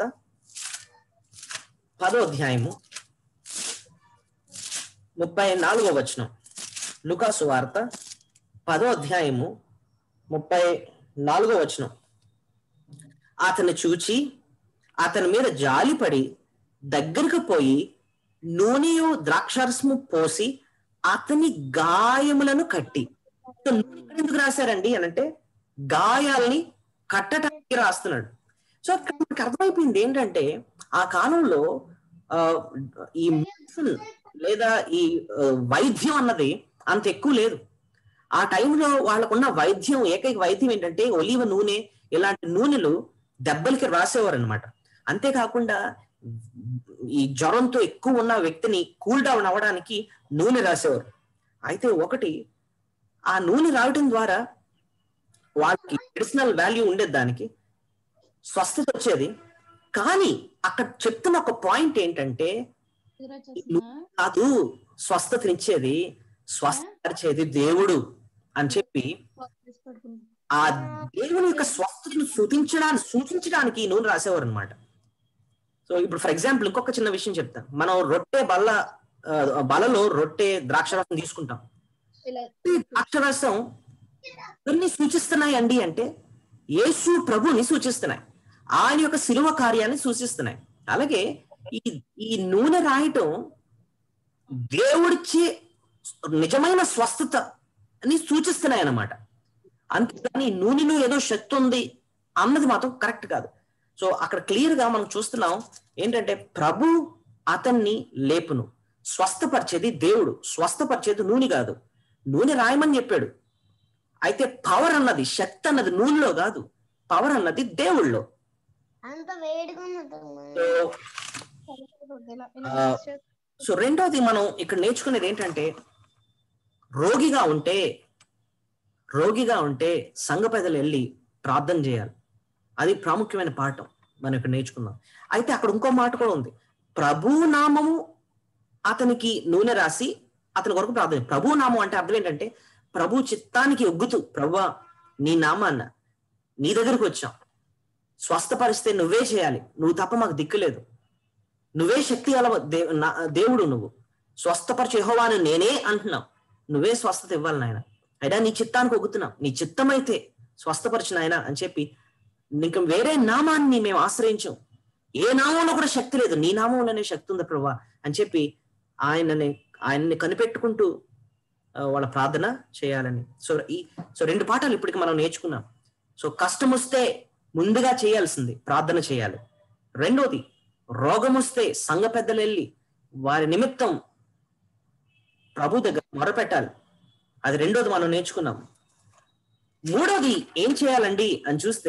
Speaker 1: పదో అధ్యాయము ముప్పై నాలుగో వచనం లుకాసు వార్త పదో అధ్యాయము ముప్పై నాలుగో వచనం అతన్ని చూచి అతని మీద జాలిపడి దగ్గరకు పోయి నూనెయు ద్రాక్షారసము పోసి అతని గాయములను కట్టి సో నూనె ఇక్కడ ఎందుకు రాశారండి అని అంటే గాయాలని కట్టడానికి రాస్తున్నాడు సో అక్కడ మనకు అర్థమైపోయింది ఏంటంటే ఆ కాలంలో ఆ, ఈ మెడిసిన్ లేదా ఈ ఆ, వైద్యం అన్నది అంత ఎక్కువ లేదు ఆ టైంలో వాళ్ళకున్న వైద్యం ఏకైక వైద్యం ఏంటంటే ఒలివ నూనె ఇలాంటి నూనెలు దెబ్బలకి రాసేవారు అనమాట అంతేకాకుండా ఈ జ్వరంతో ఎక్కువ ఉన్న వ్యక్తిని కూల్ డౌన్ అవ్వడానికి నూనె రాసేవారు అయితే ఒకటి ఆ నూనె రావటం ద్వారా వాళ్ళకి మెడిసినల్ వాల్యూ ఉండేది దానికి స్వస్థత వచ్చేది కానీ అక్కడ చెప్తున్న ఒక పాయింట్ ఏంటంటే కాదు స్వస్థతనిచ్చేది స్వస్థపరిచేది దేవుడు అని చెప్పి ఆ దేవుని యొక్క స్వస్థతను సూచించడానికి సూచించడానికి ఈ నూనె రాసేవారు అనమాట సో ఇప్పుడు ఫర్ ఎగ్జాంపుల్ ఇంకొక చిన్న విషయం చెప్తాను మనం రొట్టె బల్ల ఆ, బలలో రొట్టె ద్రాక్షరసం తీసుకుంటాం ఈ ద్రాక్షరసం ఎవరిని సూచిస్తున్నాయి అండి అంటే యేసు ప్రభుని సూచిస్తున్నాయి ఆయన యొక్క శిలువ కార్యాన్ని సూచిస్తున్నాయి అలాగే ఈ ఈ నూనె రాయటం దేవుడిచ్చే నిజమైన స్వస్థత అని సూచిస్తున్నాయి అన్నమాట అంతేగాని నూనెలో ఏదో శక్తి ఉంది అన్నది మాత్రం కరెక్ట్ కాదు సో అక్కడ క్లియర్ గా మనం చూస్తున్నాం ఏంటంటే ప్రభు అతన్ని లేపును స్వస్థపరిచేది దేవుడు స్వస్థపరిచేది నూనె కాదు నూనె రాయమని చెప్పాడు అయితే పవర్ అన్నది శక్తి అన్నది నూనెలో కాదు పవర్ అన్నది దేవుళ్ళో
Speaker 3: అంత వేడిగా ఉన్నది
Speaker 1: సో ఆ, సో రెండోది మనం ఇక్కడ నేర్చుకునేది ఏంటంటే రోగిగా ఉంటే రోగిగా ఉంటే సంఘ పెద్దలు వెళ్ళి ప్రార్థన చేయాలి అది ప్రాముఖ్యమైన పాఠం మనం ఇక్కడ నేర్చుకున్నాం అయితే అక్కడ ఇంకో మాట కూడా ఉంది ప్రభు నామము అతనికి నూనె రాసి అతని కొరకు ప్రార్థన ప్రభు నామం అంటే అర్థం ఏంటంటే ప్రభు చిత్తానికి ఒగ్గుతూ ప్రభువా నీ నామాన్న నీ దగ్గరకు వచ్చాం స్వస్థపరిస్తే నువ్వే చేయాలి నువ్వు తప్ప మాకు దిక్కు లేదు నువ్వే శక్తి గల దే- నా- దేవుడు నువ్వు స్వస్థపరిచే యెహోవాను నేనే అంటున్నావు నువ్వే స్వస్థత ఇవ్వాలి నాయన అయినా నీ చిత్తానికి ఒగ్గుతున్నాం నీ చిత్తమైతే స్వస్థపరిచిన ఆయన అని చెప్పి ఇంక వేరే నామాన్ని మేము ఆశ్రయించాం ఏ నామంలో కూడా శక్తి లేదు నీ నామంలోనే శక్తి ఉంది ప్రభా అని చెప్పి ఆయనని ఆయన్ని కనిపెట్టుకుంటూ ఆ, వాళ్ళ ప్రార్థన చేయాలని సో ఈ సో రెండు పాఠాలు ఇప్పటికి మనం నేర్చుకున్నాం సో కష్టం వస్తే ముందుగా చేయాల్సింది ప్రార్థన చేయాలి రెండోది రోగం వస్తే సంఘ పెద్దలు వెళ్ళి వారి నిమిత్తం ప్రభు దగ్గర మొరపెట్టాలి అది రెండోది మనం నేర్చుకున్నాం మూడోది ఏం చేయాలండి అని చూస్తే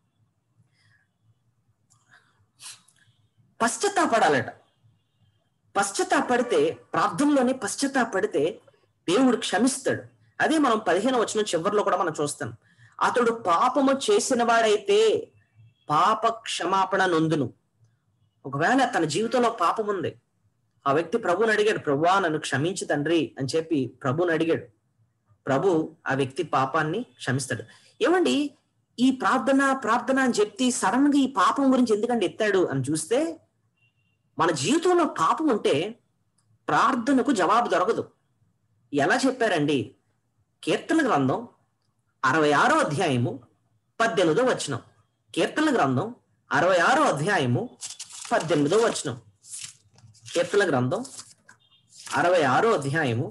Speaker 1: పశ్చాత్తాపడాలట పశ్చాత్తాపడితే ప్రార్థనలోనే పశ్చాత్తాపడితే దేవుడు క్షమిస్తాడు అదే మనం పదిహేను వచ్చిన చివరిలో కూడా మనం చూస్తాం అతడు పాపము చేసిన వాడైతే పాప క్షమాపణ నొందును ఒకవేళ తన జీవితంలో పాపం ఉంది ఆ వ్యక్తి ప్రభుని అడిగాడు ప్రభువా నన్ను క్షమించి తండ్రి అని చెప్పి ప్రభుని అడిగాడు ప్రభు ఆ వ్యక్తి పాపాన్ని క్షమిస్తాడు ఏమండి ఈ ప్రార్థన ప్రార్థన అని చెప్తే సడన్ గా ఈ పాపం గురించి ఎందుకంటే ఎత్తాడు అని చూస్తే మన జీవితంలో పాపం ఉంటే ప్రార్థనకు జవాబు దొరకదు ఎలా చెప్పారండి కీర్తన గ్రంథం అరవై ఆరో అధ్యాయము పద్దెనిమిదో వచనం కీర్తన గ్రంథం అరవై ఆరో అధ్యాయము పద్దెనిమిదో వచనం కీర్తన గ్రంథం అరవై ఆరో అధ్యాయము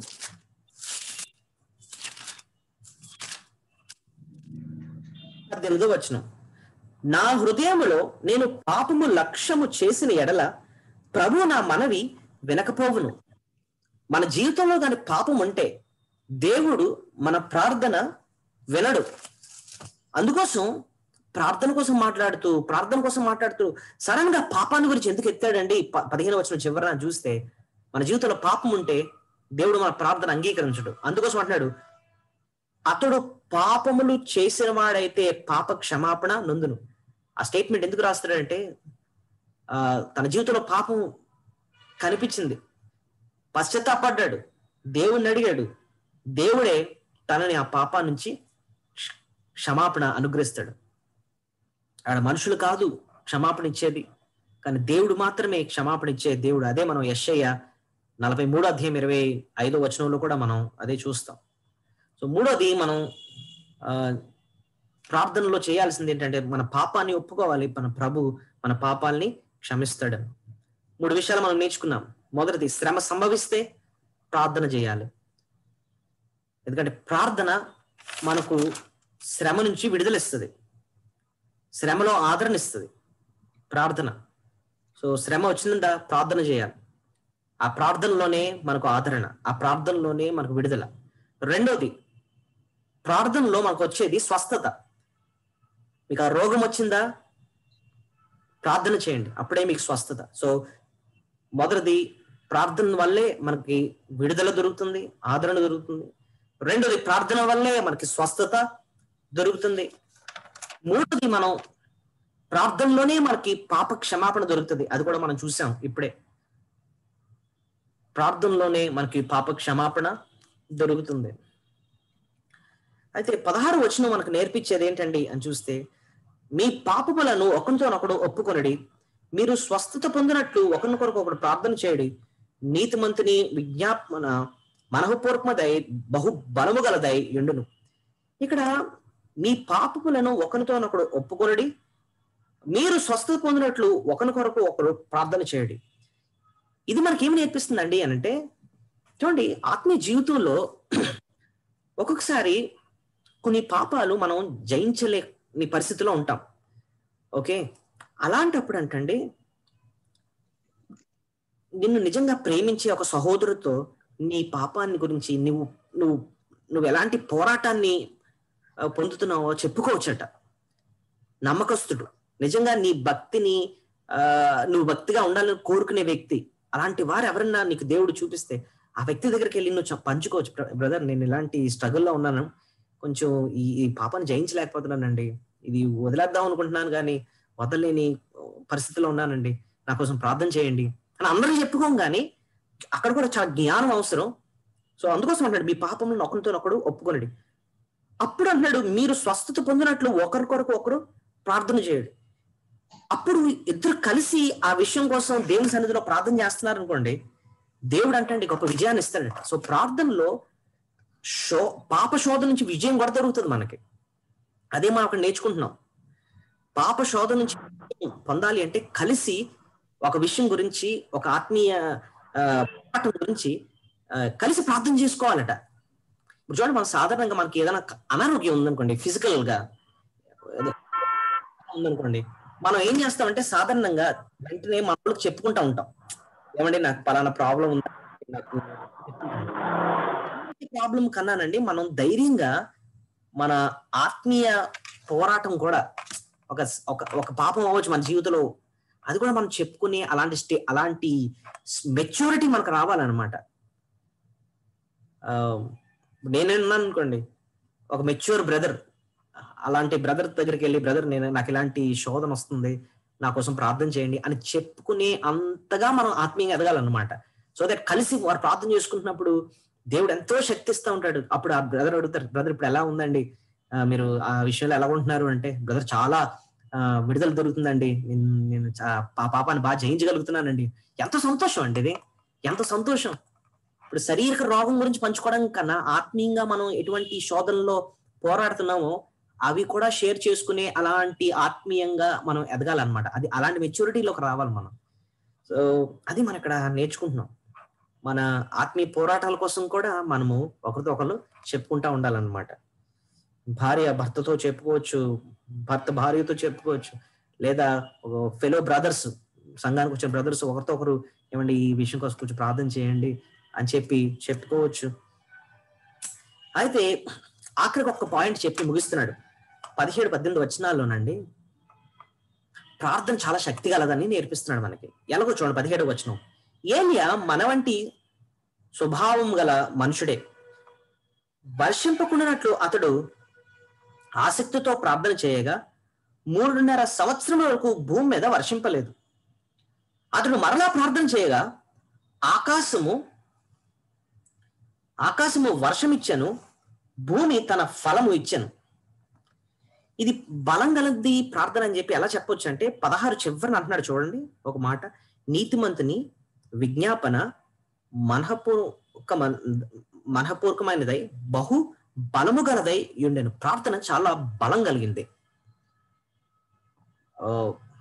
Speaker 1: పద్దెనిమిదో వచనం నా హృదయములో నేను పాపము లక్ష్యము చేసిన ఎడల ప్రభు నా మనవి వినకపోవును మన జీవితంలో దాని పాపం ఉంటే దేవుడు మన ప్రార్థన వినడు అందుకోసం ప్రార్థన కోసం మాట్లాడుతూ ప్రార్థన కోసం మాట్లాడుతూ సడన్ గా పాపాన్ని గురించి ఎందుకు ఎత్తాడండి ప- పదిహేను వచ్చిన చివరన చూస్తే మన జీవితంలో పాపం ఉంటే దేవుడు మన ప్రార్థన అంగీకరించడు అందుకోసం అంటున్నాడు అతడు పాపములు చేసిన వాడైతే పాప క్షమాపణ నొందును ఆ స్టేట్మెంట్ ఎందుకు రాస్తాడంటే ఆ తన జీవితంలో పాపం కనిపించింది పశ్చాత్తాపడ్డాడు దేవుణ్ణి అడిగాడు దేవుడే తనని ఆ పాపా నుంచి క్ష- క్షమాపణ అనుగ్రహిస్తాడు ఆడ మనుషులు కాదు క్షమాపణ ఇచ్చేది కానీ దేవుడు మాత్రమే క్షమాపణ ఇచ్చే దేవుడు అదే మనం యెషయ్య నలభై మూడో అధ్యాయం ఇరవై ఐదో వచనంలో కూడా మనం అదే చూస్తాం సో మూడోది మనం ఆ, ప్రార్థనలో చేయాల్సింది ఏంటంటే మన పాపాన్ని ఒప్పుకోవాలి మన ప్రభు మన పాపాల్ని క్షమిస్తాడు మూడు విషయాలు మనం నేర్చుకున్నాం మొదటిది శ్రమ సంభవిస్తే ప్రార్థన చేయాలి ఎందుకంటే ప్రార్థన మనకు శ్రమ నుంచి విడుదలిస్తుంది శ్రమలో ఆదరణ ఇస్తుంది ప్రార్థన సో శ్రమ వచ్చిందా ప్రార్థన చేయాలి ఆ ప్రార్థనలోనే మనకు ఆదరణ ఆ ప్రార్థనలోనే మనకు విడుదల రెండోది ప్రార్థనలో మనకు వచ్చేది స్వస్థత మీకు ఆ రోగం వచ్చిందా ప్రార్థన చేయండి అప్పుడే మీకు స్వస్థత సో మొదటిది ప్రార్థన వల్లే మనకి విడుదల దొరుకుతుంది ఆదరణ దొరుకుతుంది రెండోది ప్రార్థన వల్లే మనకి స్వస్థత దొరుకుతుంది మూడోది మనం ప్రార్థనలోనే మనకి పాప క్షమాపణ దొరుకుతుంది అది కూడా మనం చూసాం ఇప్పుడే ప్రార్థనలోనే మనకి పాప క్షమాపణ దొరుకుతుంది అయితే పదహారు వచనం మనకు నేర్పించేది ఏంటండి అని చూస్తే మీ పాపములను ఒకరితోనొకడు ఒప్పుకొనడి మీరు స్వస్థత పొందినట్లు ఒకరినొకరికి ఒకడు ప్రార్థన చేయడి నీతిమంతుని విజ్ఞాపన మనఃపూర్వకమదై బహు బలము గలదై ఎండును ఇక్కడ మీ పాపములను ఒకరితోనొకడు ఒప్పుకొనడి మీరు స్వస్థత పొందినట్లు ఒకరికొరకు ఒకరు ప్రార్థన చేయడి ఇది మనకి ఏమి నేర్పిస్తుందండి అని అంటే చూడండి ఆత్మీయ జీవితంలో ఒక్కొక్కసారి కొన్ని పాపాలు మనం జయించలేని పరిస్థితిలో ఉంటాం ఓకే అలాంటప్పుడు అంటండి నిన్ను నిజంగా ప్రేమించే ఒక సహోదరుతో నీ పాపాన్ని గురించి నువ్వు నువ్వు నువ్వు ఎలాంటి పోరాటాన్ని ఆ, పొందుతున్నావో చెప్పుకోవచ్చట నమ్మకస్తుడు నిజంగా నీ భక్తిని ఆ నువ్వు భక్తిగా ఉండాలని కోరుకునే వ్యక్తి అలాంటి వారు ఎవరన్నా నీకు దేవుడు చూపిస్తే ఆ వ్యక్తి దగ్గరికి వెళ్ళి నువ్వు చెప్- పంచుకోవచ్చు బ్రదర్ నేను ఇలాంటి స్ట్రగుల్లో ఉన్నాను కొంచెం ఈ ఈ పాపాన్ని జయించలేకపోతున్నానండి ఇది వదిలేద్దాం అనుకుంటున్నాను కానీ వదలలేని పరిస్థితిలో ఉన్నానండి నా కోసం ప్రార్థన చేయండి అని అందరూ చెప్పుకోం కానీ అక్కడ కూడా చాలా జ్ఞానం అవసరం సో అందుకోసం అంటాడు మీ పాపములను ఒకరితో ఒకడు ఒప్పుకొనడి అప్పుడు అంటున్నాడు మీరు స్వస్థత పొందినట్లు ఒకరికొరకు ఒకరు ప్రార్థన చేయడు అప్పుడు ఇద్దరు కలిసి ఆ విషయం కోసం దేవుని సన్నిధిలో ప్రార్థన చేస్తున్నారు అనుకోండి దేవుడు అంటే గొప్ప విజయాన్ని ఇస్తాడట సో ప్రార్థనలో శో పాప శోధ నుంచి విజయం కూడా దొరుకుతుంది మనకి అదే మనం అక్కడ నేర్చుకుంటున్నాం పాప శోధ నుంచి విజయం పొందాలి అంటే కలిసి ఒక విషయం గురించి ఒక ఆత్మీయ ఆ, పోరాటం గురించి ఆ, కలిసి ప్రార్థన చేసుకోవాలట ఇప్పుడు చూడండి మనం సాధారణంగా మనకి ఏదైనా అనారోగ్యం ఉందనుకోండి ఫిజికల్ గా ఏదో ఉందనుకోండి మనం ఏం చేస్తామంటే సాధారణంగా వెంటనే మన వాళ్ళకి చెప్పుకుంటా ఉంటాం ఏమండి నాకు పలానా ప్రాబ్లం ఉంది నాకు ప్రాబ్లం కన్నానండి మనం ధైర్యంగా మన ఆత్మీయ పోరాటం కూడా ఒక ఒక ఒక పాపం అవ్వచ్చు మన జీవితంలో అది కూడా మనం చెప్పుకునే అలాంటి స్టే అలాంటి మెచ్యూరిటీ మనకు రావాలన్నమాట ఆ, నేనేన్నాను అనుకోండి ఒక మెచ్యూర్ బ్రదర్ అలాంటి బ్రదర్ దగ్గరికి వెళ్ళి బ్రదర్ నేను నాకు ఇలాంటి శోధన వస్తుంది నా కోసం ప్రార్థన చేయండి అని చెప్పుకునే అంతగా మనం ఆత్మీయంగా ఎదగాలన్నమాట సో దట్ కలిసి వారు ప్రార్థన చేసుకుంటున్నప్పుడు దేవుడు ఎంతో శక్తి ఇస్తూ ఉంటాడు అప్పుడు ఆ బ్రదర్ అడుగుతారు బ్రదర్ ఇప్పుడు ఎలా ఉందండి ఆ, మీరు ఆ విషయంలో ఎలా ఉంటున్నారు అంటే బ్రదర్ చాలా ఆ, విడుదల దొరుకుతుందండి నేను- నేను చా- ఆ పాపాన్ని బాగా జయించగలుగుతున్నానండి ఎంత సంతోషం అండి ఇది ఎంత సంతోషం ఇప్పుడు శారీరక రోగం గురించి పంచుకోవడం కన్నా ఆత్మీయంగా మనం ఎటువంటి శోధనలో పోరాడుతున్నామో అవి కూడా షేర్ చేసుకునే అలాంటి ఆత్మీయంగా మనం ఎదగాలన్నమాట అది అలాంటి మెచ్యూరిటీలోకి రావాలి మనం సో అది మనం ఇక్కడ నేర్చుకుంటున్నాం మన ఆత్మీయ పోరాటాల కోసం కూడా మనము ఒకరితో ఒకరు చెప్పుకుంటా ఉండాలన్నమాట భార్య భర్తతో చెప్పుకోవచ్చు భర్త భార్యతో చెప్పుకోవచ్చు లేదా ఫెలో బ్రదర్స్ సంఘానికి వచ్చిన బ్రదర్స్ ఒకరితో ఒకరు ఏమండి ఈ విషయం కోసం కొంచెం ప్రార్థన చేయండి అని చెప్పి చెప్పుకోవచ్చు అయితే ఆఖరికి ఒక పాయింట్ చెప్పి ముగిస్తున్నాడు పదిహేడు పద్దెనిమిది వచనాల్లోనండి ప్రార్థన చాలా శక్తి గలదని నేర్పిస్తున్నాడు మనకి ఎలాగో చూడండి పదిహేడు వచనం ఏలియా మన వంటి స్వభావం గల మనుషుడే వర్షింపకుండానట్లు అతడు ఆసక్తితో ప్రార్థన చేయగా మూడున్నర సంవత్సరం వరకు భూమి మీద వర్షింపలేదు అతడు మరలా ప్రార్థన చేయగా ఆకాశము ఆకాశము వర్షం ఇచ్చను భూమి తన ఫలము ఇచ్చను ఇది బలం గలది ప్రార్థన అని చెప్పి ఎలా చెప్పొచ్చు అంటే పదహారు చివరిని అంటున్నాడు చూడండి ఒక మాట నీతిమంతుని విజ్ఞాపన మనఃపూర్వక మనఃపూర్వకమైనదై బహు బలము గలదై ఉండెను ప్రార్థన చాలా బలం కలిగింది ఆ,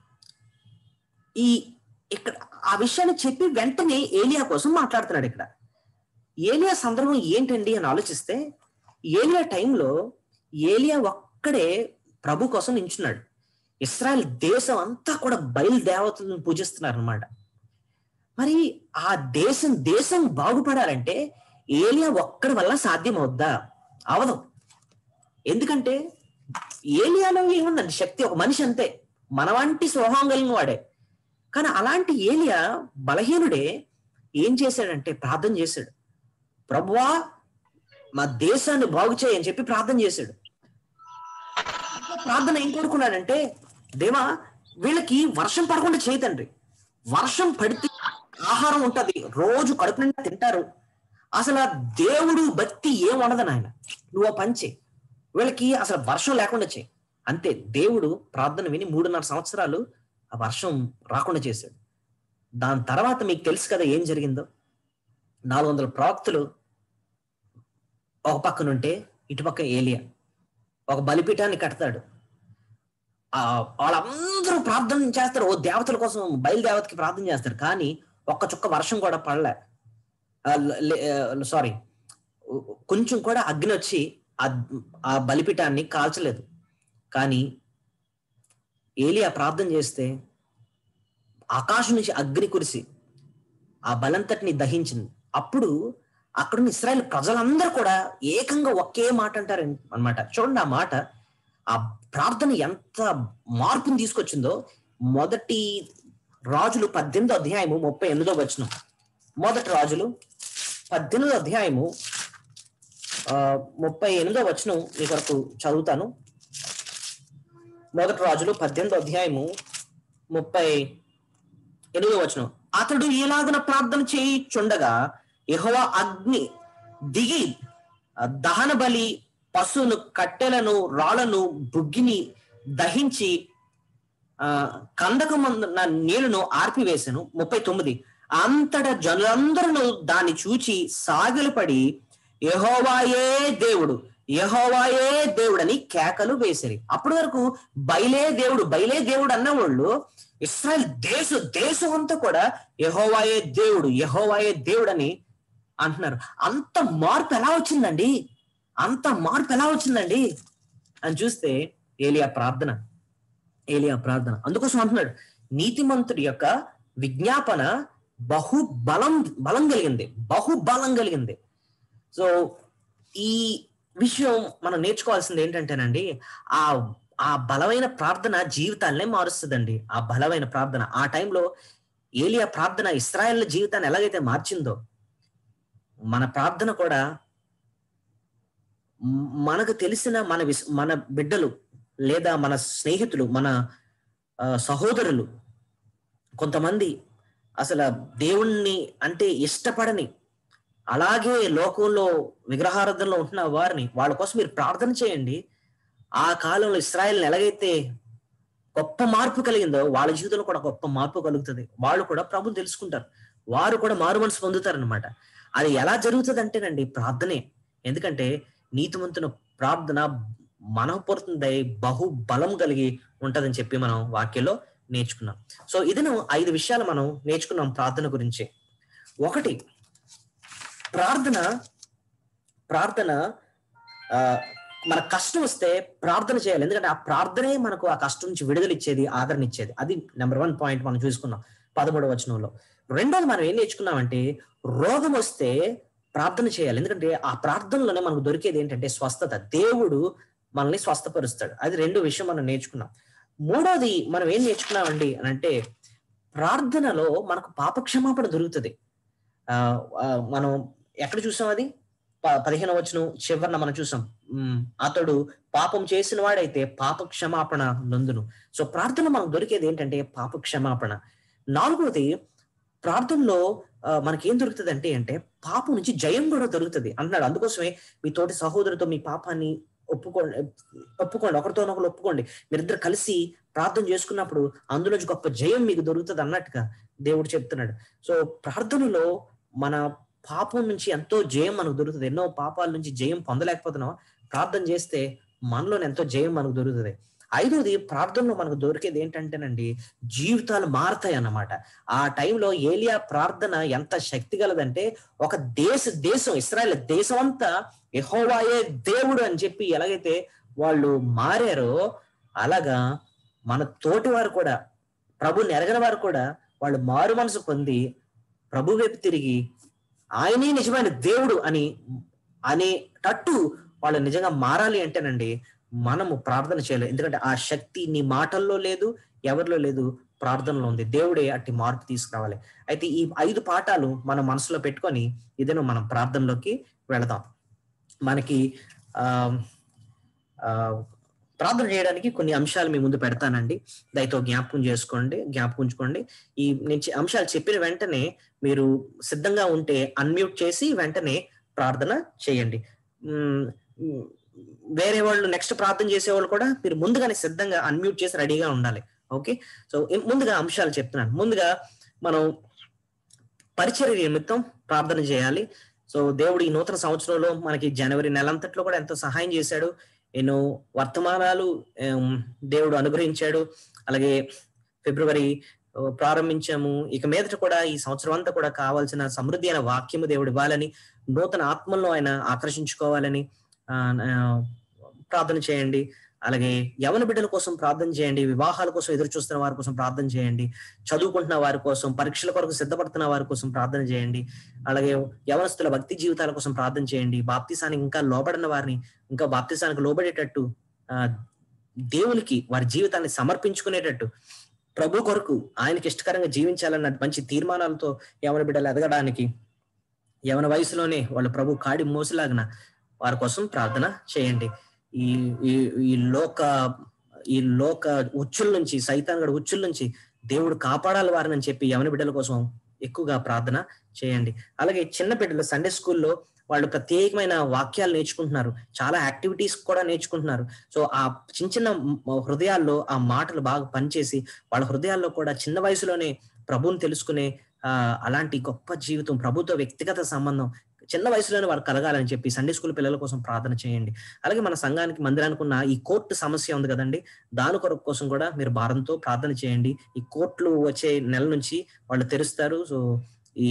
Speaker 1: ఈ ఇక్కడ ఆ విషయాన్ని చెప్పి వెంటనే ఏలియా కోసం మాట్లాడుతున్నాడు ఇక్కడ ఏలియా సందర్భం ఏంటండి అని ఆలోచిస్తే ఏలియా టైంలో ఏలియా ఒక్కడే ప్రభు కోసం నించున్నాడు ఇస్రాయల్ దేశం అంతా కూడా బయలుదేవతలను పూజిస్తున్నారు అనమాట మరి ఆ దేశం దేశం బాగుపడాలంటే ఏలియా ఒక్కడి వల్ల సాధ్యం అవుద్దా అవదు ఎందుకంటే ఏలియాలో ఏముందండి శక్తి ఒక మనిషి అంతే మన వంటి స్వభావం కలిగిన వాడే కానీ అలాంటి ఏలియా బలహీనుడే ఏం చేశాడంటే ప్రార్థన చేశాడు ప్రభువా మా దేశాన్ని బాగు చేయని చెప్పి ప్రార్థన చేశాడు ప్రార్థన ఏం కోరుకున్నాడంటే దేవా వీళ్ళకి వర్షం పడకుండా చేయి తండ్రి వర్షం పడితే ఆహారం ఉంటది రోజు కడుపు నిండా తింటారు అసలు ఆ దేవుడు భక్తి ఏం ఉండదు నాయన నువ్వు ఆ పని చేయి వీళ్ళకి అసలు వర్షం లేకుండా చేయి అంతే దేవుడు ప్రార్థన విని మూడున్నర సంవత్సరాలు ఆ వర్షం రాకుండా చేశాడు దాని తర్వాత మీకు తెలుసు కదా ఏం జరిగిందో నాలుగు వందల ప్రవక్తలు ఒక పక్కనుంటే ఇటుపక్క ఏలియా ఒక బలిపీఠాన్ని కడతాడు ఆ వాళ్ళందరూ ప్రార్థన చేస్తారు ఓ దేవతల కోసం బయలుదేవతకి ప్రార్థన చేస్తారు కానీ ఒక్క చుక్క వర్షం కూడా పడలే సారీ కొంచెం కూడా అగ్ని వచ్చి ఆ- ఆ బలిపీఠాన్ని కాల్చలేదు కానీ ఏలియా ప్రార్థన చేస్తే ఆకాశం నుంచి అగ్ని కురిసి ఆ బలంతటిని దహించింది అప్పుడు అక్కడున్న ఇస్రాయల్ ప్రజలందరూ కూడా ఏకంగా ఒకే మాట అంటారు అన్నమాట చూడండి ఆ మాట ఆ ప్రార్థన ఎంత మార్పుని తీసుకొచ్చిందో మొదటి రాజులు పద్దెనిమిదో అధ్యాయము ముప్పై ఎనిమిదో వచనం మొదటి రాజులు పద్దెనిమిదో అధ్యాయము ఆ, ముప్పై ఎనిమిదో వచనం మీ కొరకు చదువుతాను మొదటి రాజులు పద్దెనిమిదో అధ్యాయము ముప్పై ఎనిమిదో వచనం అతడు ఇలాగన ప్రార్థన చేయిచుండగా యెహోవా అగ్ని దిగి ఆ, దహన బలి పశువును కట్టెలను రాళ్లను బుగ్గిని దహించి ఆ కందకమందున నీళ్లను ఆర్పివేశాను ముప్పై తొమ్మిది అంతటా జనులందరూ దాన్ని చూచి సాగిలపడి యెహోవాయే దేవుడు యెహోవాయే దేవుడని కేకలు వేసిరి అప్పటి వరకు బయలే దేవుడు బయలే దేవుడు అన్నవాళ్ళు ఇస్రాయల్ దేశ దేశం అంతా కూడా యెహోవాయే దేవుడు యెహోవాయే దేవుడని అంటున్నారు అంత మార్పు ఎలా వచ్చిందండి అంత మార్పు ఎలా వచ్చిందండి అని చూస్తే ఏలియా ప్రార్థన ఏలియా ప్రార్థన అందుకోసం అంటున్నాడు నీతిమంతుడి యొక్క విజ్ఞాపన బహు బలం బలం కలిగింది బహు బలం కలిగింది సో ఈ విషయం మనం నేర్చుకోవాల్సింది ఏంటంటేనండి ఆ ఆ బలమైన ప్రార్థన జీవితాలనే మారుస్తుందండి ఆ బలమైన ప్రార్థన ఆ టైంలో ఏలియా ప్రార్థన ఇస్రాయేల్ జీవితాన్ని ఎలాగైతే మార్చిందో మన ప్రార్థన కూడా మ్- మనకు తెలిసిన మన విస్ మన బిడ్డలు లేదా మన స్నేహితులు మన ఆ, సహోదరులు కొంతమంది అసలు దేవుణ్ణి అంటే ఇష్టపడని అలాగే లోకంలో విగ్రహారాధనలో ఉంటున్న వారిని వాళ్ళ కోసం మీరు ప్రార్థన చేయండి ఆ కాలంలో ఇస్రాయల్ని ఎలాగైతే గొప్ప మార్పు కలిగిందో వాళ్ళ జీవితంలో కూడా గొప్ప మార్పు కలుగుతుంది వాళ్ళు కూడా ప్రభుని తెలుసుకుంటారు వారు కూడా మారు మనసు పొందుతారు అనమాట అది ఎలా జరుగుతుంది అంటేనండి ప్రార్థనే ఎందుకంటే నీతిమంతున ప్రార్థన మనఃపూర్తుందై బహు బలం కలిగి ఉంటదని చెప్పి మనం వాక్యంలో నేర్చుకున్నాం సో ఇదిను ఐదు విషయాలు మనం నేర్చుకున్నాం ప్రార్థన గురించి ఒకటి ప్రార్థన ప్రార్థన ఆ, మన కష్టం వస్తే ప్రార్థన చేయాలి ఎందుకంటే ఆ ప్రార్థనే మనకు ఆ కష్టం నుంచి విడుదల ఇచ్చేది ఆదరణ ఇచ్చేది అది నెంబర్ వన్ పాయింట్ మనం చూసుకున్నాం పదమూడవ వచనంలో రెండోది మనం ఏం నేర్చుకున్నామంటే రోగం వస్తే ప్రార్థన చేయాలి ఎందుకంటే ఆ ప్రార్థనలోనే మనకు దొరికేది ఏంటంటే స్వస్థత దేవుడు మనల్ని స్వస్థపరుస్తాడు అది రెండు విషయం మనం నేర్చుకున్నాం మూడోది మనం ఏం నేర్చుకున్నామండి అని అంటే ప్రార్థనలో మనకు పాపక్షమాపణ దొరుకుతుంది ఆ ఆ, మనం ఎక్కడ చూసాం అది ప- పదిహేను వచ్చిన చివరిన మనం చూసాం ఉమ్, అతడు పాపం చేసిన వాడైతే పాప క్షమాపణ నందును సో ప్రార్థన మనకు దొరికేది ఏంటంటే పాప క్షమాపణ నాలుగోది ప్రార్థనలో ఆ, మనకేం దొరుకుతుంది అంటే అంటే పాపం నుంచి జయం కూడా దొరుకుతుంది అంటున్నాడు అందుకోసమే మీ తోటి సహోదరుతో మీ పాపాన్ని ఒప్పుకోండి ఒప్పుకోండి ఒకరితోనొకరు ఒప్పుకోండి మీరిద్దరు కలిసి ప్రార్థన చేసుకున్నప్పుడు అందులోంచి గొప్ప జయం మీకు దొరుకుతుంది అన్నట్టుగా దేవుడు చెప్తున్నాడు సో ప్రార్థనలో మన పాపం నుంచి ఎంతో జయం మనకు దొరుకుతుంది ఎన్నో పాపాల నుంచి జయం పొందలేకపోతున్నాం ప్రార్థన చేస్తే మనలోని ఎంతో జయం మనకు దొరుకుతుంది ఐదోది ప్రార్థనలో మనకు దొరికేది ఏంటంటేనండి జీవితాలు మారతాయి అన్నమాట ఆ టైంలో ఏలియా ప్రార్థన ఎంత శక్తి గలదంటే ఒక దేశ దేశం ఇస్రాయల్ దేశం అంతా యెహోవాయే దేవుడు అని చెప్పి ఎలాగైతే వాళ్ళు మారారో అలాగా మన తోటి వారు కూడా ప్రభుని ఎరగని వారు కూడా వాళ్ళు మారు మనసు పొంది ప్రభు వైపు తిరిగి ఆయనే నిజమైన దేవుడు అని అనేటట్టు వాళ్ళు నిజంగా మారాలి అంటేనండి మనము ప్రార్థన చేయలేదు ఎందుకంటే ఆ శక్తి నీ మాటల్లో లేదు ఎవరిలో లేదు ప్రార్థనలో ఉంది దేవుడే అట్టి మార్పు తీసుకురావాలి అయితే ఈ ఐదు పాఠాలు మన మనసులో పెట్టుకొని ఇదేనో మనం ప్రార్థనలోకి వెళదాం మనకి ఆ ఆ, ప్రార్థన చేయడానికి కొన్ని అంశాలు మీ ముందు పెడతానండి దయతో జ్ఞాపకం చేసుకోండి జ్ఞాపకం ఉంచుకోండి ఈ నేను చె- అంశాలు చెప్పిన వెంటనే మీరు సిద్ధంగా ఉంటే అన్మ్యూట్ చేసి వెంటనే ప్రార్థన చేయండి మ్మ్, మ్మ్, వేరే వాళ్ళు నెక్స్ట్ ప్రార్థన చేసే వాళ్ళు కూడా మీరు ముందుగానే సిద్ధంగా అన్మ్యూట్ చేసి రెడీగా ఉండాలి ఓకే సో ఇం- ముందుగా అంశాలు చెప్తున్నాను ముందుగా మనం పరిచర్య నిమిత్తం ప్రార్థన చేయాలి సో దేవుడు ఈ నూతన సంవత్సరంలో మనకి జనవరి నెలంతట్లో కూడా ఎంతో సహాయం చేశాడు ఎన్నో వర్తమానాలు ఆమ్, దేవుడు అనుగ్రహించాడు అలాగే ఫిబ్రవరి ఆ, ప్రారంభించాము ఇక మీదట కూడా ఈ సంవత్సరం అంతా కూడా కావాల్సిన సమృద్ధి అయిన వాక్యము దేవుడు ఇవ్వాలని నూతన ఆత్మల్లో ఆయన ఆకర్షించుకోవాలని ఆ, ఆ, ప్రార్థన చేయండి అలాగే యవన బిడ్డల కోసం ప్రార్థన చేయండి వివాహాల కోసం ఎదురు చూస్తున్న వారి కోసం ప్రార్థన చేయండి చదువుకుంటున్న వారి కోసం పరీక్షల కొరకు సిద్ధపడుతున్న వారి కోసం ప్రార్థన చేయండి అలాగే యవనస్తుల భక్తి జీవితాల కోసం ప్రార్థన చేయండి బాప్తిసానికి ఇంకా లోబడిన వారిని ఇంకా బాప్తిసానికి లోబడేటట్టు ఆ దేవునికి వారి జీవితాన్ని సమర్పించుకునేటట్టు ప్రభు కొరకు ఆయనకి ఇష్టకరంగా జీవించాలన్న మంచి తీర్మానాలతో యవన బిడ్డలు ఎదగడానికి యవన వయసులోనే వాళ్ళ ప్రభు కాడి మోసలాగిన వారి కోసం ప్రార్థన చేయండి ఈ ఈ ఈ లోక ఈ లోక ఉచ్చుల నుంచి సైతాన్ గడ ఉచ్చుల నుంచి దేవుడు కాపాడాలి వారిని అని చెప్పి యవన బిడ్డల కోసం ఎక్కువగా ప్రార్థన చేయండి అలాగే చిన్న బిడ్డలు సండే స్కూల్లో వాళ్ళు ప్రత్యేకమైన వాక్యాలు నేర్చుకుంటున్నారు చాలా యాక్టివిటీస్ కూడా నేర్చుకుంటున్నారు సో ఆ చిన్న చిన్న మ- హృదయాల్లో ఆ మాటలు బాగా పనిచేసి వాళ్ళ హృదయాల్లో కూడా చిన్న వయసులోనే ప్రభువుని తెలుసుకునే ఆ అలాంటి గొప్ప జీవితం ప్రభుతో వ్యక్తిగత సంబంధం చిన్న వయసులోనే వాళ్ళు కలగాలని చెప్పి సండే స్కూల్ పిల్లల కోసం ప్రార్థన చేయండి అలాగే మన సంఘానికి మందిరానికి ఉన్న ఈ కోర్టు సమస్య ఉంది కదండి దాని కొరకు కోసం కూడా మీరు భారంతో ప్రార్థన చేయండి ఈ కోర్టులు వచ్చే నెల నుంచి వాళ్ళు తెరుస్తారు సో ఈ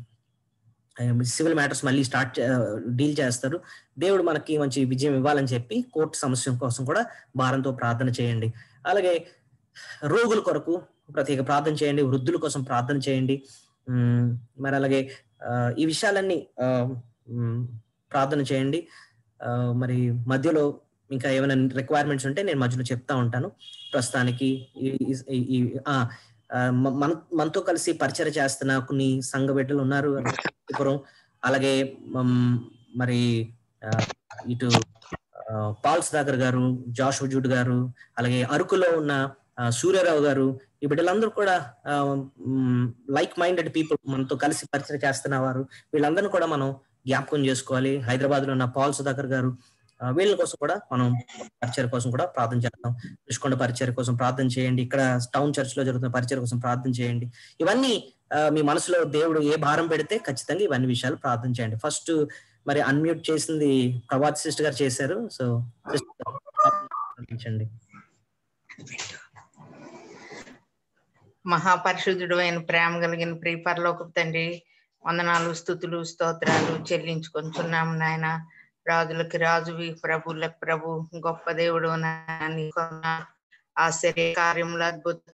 Speaker 1: సివిల్ మ్యాటర్స్ మళ్ళీ స్టార్ట్ డీల్ చేస్తారు దేవుడు మనకి మంచి విజయం ఇవ్వాలని చెప్పి కోర్టు సమస్య కోసం కూడా భారంతో ప్రార్థన చేయండి అలాగే రోగుల కొరకు ప్రత్యేక ప్రార్థన చేయండి వృద్ధుల కోసం ప్రార్థన చేయండి ఉమ్, మరి అలాగే ఆ, ఈ విషయాలన్నీ ఆ, ఉమ్, ప్రార్థన చేయండి ఆ, మరి మధ్యలో ఇంకా ఏమైనా రిక్వైర్మెంట్స్ ఉంటే నేను మధ్యలో చెప్తా ఉంటాను ప్రస్తుతానికి ఈ- ఈ- ఈ ఆ, ఆ, మ- మన మనతో కలిసి పరిచయం చేస్తున్న కొన్ని సంఘ బిడ్డలు ఉన్నారు అనంతపురం అలాగే మ్, మరి ఆ, ఇటు ఆ, పాల్ సుధాకర్ గారు జాష్ జూడ్ గారు అలాగే అరకులో ఉన్న ఆ, సూర్యారావు గారు ఈ బిడ్డలందరూ కూడా లైక్ మైండెడ్ పీపుల్ మనతో కలిసి పరిచయం చేస్తున్న వారు వీళ్ళందరినీ కూడా మనం జ్ఞాపకం చేసుకోవాలి హైదరాబాద్ లో ఉన్న పాల్ సుధాకర్ గారు ఆ, వీళ్ళ కోసం కూడా మనం పరిచయం కోసం కూడా ప్రార్థన చేద్దాం రుషికొండ పరిచయం కోసం ప్రార్థన చేయండి ఇక్కడ టౌన్ చర్చ్ లో జరుగుతున్న పరిచయం కోసం ప్రార్థన చేయండి ఇవన్నీ ఆ, మీ మనసులో దేవుడు ఏ భారం పెడితే ఖచ్చితంగా ఇవన్నీ విషయాలు ప్రార్థన చేయండి ఫస్ట్ మరి అన్మ్యూట్ చేసింది ప్రభాత్ సిస్టర్ గారు చేశారు సో ప్రార్థించండి
Speaker 4: మహాపరిశుద్ధుడు అయిన ప్రేమ కలిగిన ప్రియ పరలోకపు తండ్రి వందనాలు స్థుతులు స్తోత్రాలు చెల్లించుకొంచున్నాము నాయన రాజులకి రాజువి ప్రభువులకు ప్రభు గొప్ప దేవుడు నాయన నీకున్న ఆశ్చర్య కార్యములు అద్భుత